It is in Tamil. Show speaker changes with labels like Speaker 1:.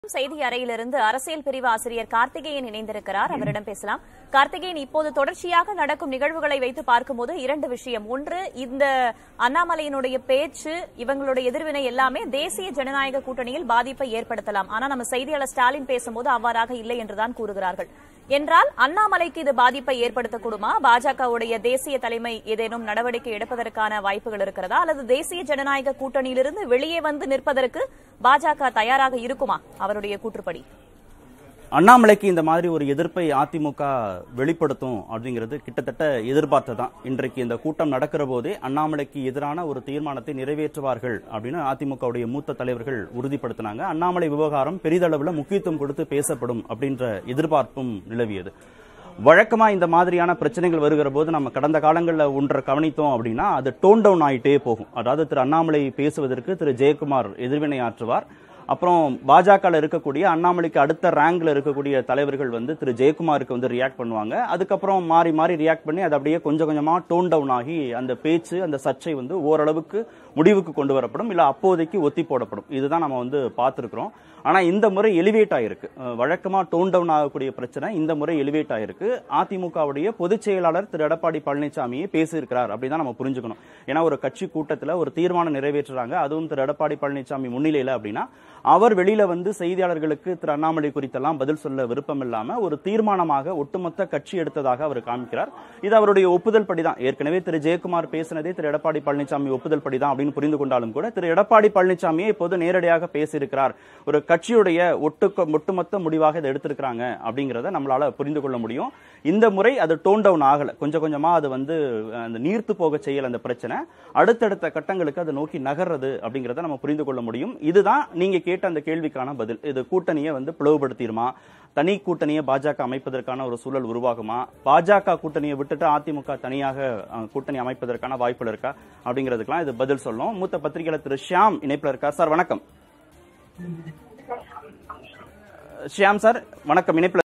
Speaker 1: செய்தி அறையிலிருந்து அரசியல் பிரிவு ஆசிரியர் கார்த்திகேயன் இணைந்திருக்கிறார் அவரிடம் பேசலாம் கார்த்திகேயன் இப்போது தொடர்ச்சியாக நடக்கும் நிகழ்வுகளை வைத்து பார்க்கும்போது இரண்டு விஷயம் ஒன்று இந்த அண்ணாமலையினுடைய பேச்சு இவங்களுடைய எதிர்வினை எல்லாமே தேசிய ஜனநாயக கூட்டணியில் பாதிப்பை ஏற்படுத்தலாம் ஆனா நம்ம செய்தியாளர் ஸ்டாலின் பேசும்போது அவ்வாறாக இல்லை என்றுதான் கூறுகிறார்கள் என்றால் அண்ணாமலைக்கு இது பாதிப்பை ஏற்படுத்தக்கூடுமா பாஜகவுடைய தேசிய தலைமை ஏதேனும் நடவடிக்கை எடுப்பதற்கான வாய்ப்புகள் இருக்கிறதா அல்லது தேசிய ஜனநாயக கூட்டணியிலிருந்து வெளியே வந்து நிற்பதற்கு பாஜக தயாராக இருக்குமா அவருடைய கூற்றுப்படி
Speaker 2: அண்ணாமலைக்கு இந்த மாதிரி ஒரு எதிர்ப்பை அதிமுக வெளிப்படுத்தும் அப்படிங்கிறது கிட்டத்தட்ட எதிர்பார்த்ததான் இன்றைக்கு இந்த கூட்டம் நடக்கிற போதே அண்ணாமலைக்கு எதிரான ஒரு தீர்மானத்தை நிறைவேற்றுவார்கள் அப்படின்னு அதிமுகவுடைய மூத்த தலைவர்கள் உறுதிப்படுத்தினாங்க அண்ணாமலை விவகாரம் பெரிதளவுல முக்கியத்துவம் கொடுத்து பேசப்படும் அப்படின்ற எதிர்பார்ப்பும் நிலவியது வழக்கமா இந்த மாதிரியான பிரச்சனைகள் வருகிற போது நம்ம கடந்த காலங்களில் ஒன்றை கவனித்தோம் அப்படின்னா அது டோன் டவுன் ஆயிட்டே போகும் அதாவது திரு அண்ணாமலை பேசுவதற்கு திரு ஜெயக்குமார் எதிர்வினை ஆற்றுவார் அப்புறம் பாஜக இருக்கக்கூடிய அண்ணாமலைக்கு அடுத்த ரேங்க்ல இருக்கக்கூடிய தலைவர்கள் வந்து திரு ஜெயக்குமாருக்கு வந்து ரியாக்ட் பண்ணுவாங்க அதுக்கப்புறம் மாறி மாறி ரியாக்ட் பண்ணி அது அப்படியே கொஞ்சம் கொஞ்சமா டோன் டவுன் ஆகி அந்த பேச்சு அந்த சர்ச்சை வந்து ஓரளவுக்கு முடிவுக்கு கொண்டு வரப்படும் இல்ல அப்போதைக்கு ஒத்தி போடப்படும் இதுதான் நம்ம வந்து பார்த்திருக்கிறோம் ஆனா இந்த முறை எலிவேட் ஆயிருக்கு அஹ் வழக்கமா டோன் டவுன் ஆகக்கூடிய பிரச்சனை இந்த முறை எலிவேட் ஆயிருக்கு அதிமுகவுடைய பொதுச் செயலாளர் திரு எடப்பாடி பழனிசாமியே பேசியிருக்கிறார் அப்படிதான் நம்ம புரிஞ்சுக்கணும் ஏன்னா ஒரு கட்சி கூட்டத்துல ஒரு தீர்மானம் நிறைவேற்றுறாங்க அதுவும் திரு எடப்பாடி பழனிசாமி முன்னிலையில அப்படின்னா அவர் வெளியில வந்து செய்தியாளர்களுக்கு திரு அண்ணாமலை குறித்தெல்லாம் பதில் சொல்ல விருப்பம் இல்லாம ஒரு தீர்மானமாக ஒட்டுமொத்த கட்சி எடுத்ததாக அவர் காமிக்கிறார் இது அவருடைய ஒப்புதல் படிதான் ஏற்கனவே திரு ஜெயக்குமார் பேசினதே திரு எடப்பாடி பழனிசாமி ஒப்புதல் படிதான் அப்படின்னு புரிந்து கொண்டாலும் கூட திரு எடப்பாடி பழனிசாமியே இப்போது நேரடியாக பேசியிருக்கிறார் ஒரு கட்சியுடைய ஒட்டு ஒட்டுமொத்த முடிவாக இதை எடுத்திருக்கிறாங்க அப்படிங்கறத நம்மளால புரிந்து கொள்ள முடியும் இந்த முறை அது டோன் டவுன் ஆகல கொஞ்சம் கொஞ்சமா அது வந்து அஹ், அந்த நீர்த்து போக செய்யல அந்த பிரச்சனை அடுத்தடுத்த கட்டங்களுக்கு அதை நோக்கி நகர்றது அப்படிங்கறத நம்ம புரிந்து கொள்ள முடியும் இதுதான் நீங்க கேட்ட அந்த கேள்விக்கான பதில் இது கூட்டணியை வந்து பிளவுபடுத்திடுமா தனி கூட்டணியை பாஜக அமைப்பதற்கான ஒரு சூழல் உருவாகுமா பாஜக கூட்டணியை விட்டுட்டு அதிமுக தனியாக அஹ், கூட்டணி அமைப்பதற்கான வாய்ப்புகள் இருக்கா அப்படிங்கிறதுக்கெல்லாம் இது பதில் சொல்லும் மூத்த பத்திரிகையாளர் திரு ஷியாம் இணைப்புல இருக்கார் சார் வணக்கம் ஷியாம் சார் வணக்கம் இணைப்புல